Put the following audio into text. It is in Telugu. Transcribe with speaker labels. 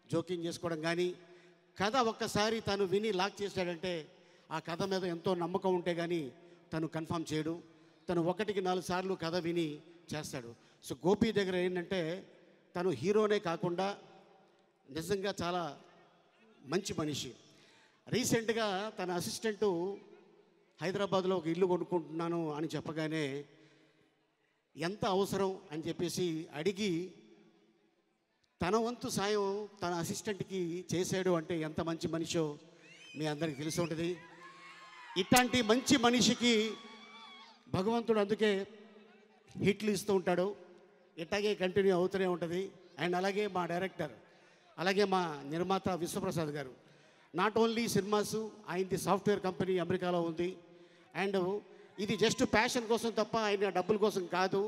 Speaker 1: జోక్యం చేసుకోవడం కానీ కథ ఒక్కసారి తను విని లాక్ చేశాడంటే ఆ కథ మీద ఎంతో నమ్మకం ఉంటే కానీ తను కన్ఫర్మ్ చేయడు తను ఒకటికి నాలుగు సార్లు కథ విని చేస్తాడు సో గోపి దగ్గర ఏంటంటే తను హీరోనే కాకుండా నిజంగా చాలా మంచి మనిషి రీసెంట్గా తన అసిస్టెంటు హైదరాబాద్లో ఒక ఇల్లు కొనుక్కుంటున్నాను అని చెప్పగానే ఎంత అవసరం అని చెప్పేసి అడిగి తన వంతు సాయం తన అసిస్టెంట్కి చేశాడు అంటే ఎంత మంచి మనిషో మీ అందరికీ తెలిసి ఉంటుంది ఇట్లాంటి మంచి మనిషికి భగవంతుడు అందుకే హిట్లు ఇస్తూ ఉంటాడు ఇట్లాగే కంటిన్యూ అవుతూనే ఉంటుంది అండ్ అలాగే మా డైరెక్టర్ అలాగే మా నిర్మాత విశ్వప్రసాద్ గారు నాట్ ఓన్లీ సినిమాస్ ఆయనది సాఫ్ట్వేర్ కంపెనీ అమెరికాలో ఉంది అండ్ ఇది జస్ట్ ప్యాషన్ కోసం తప్ప ఆయన డబ్బుల కోసం కాదు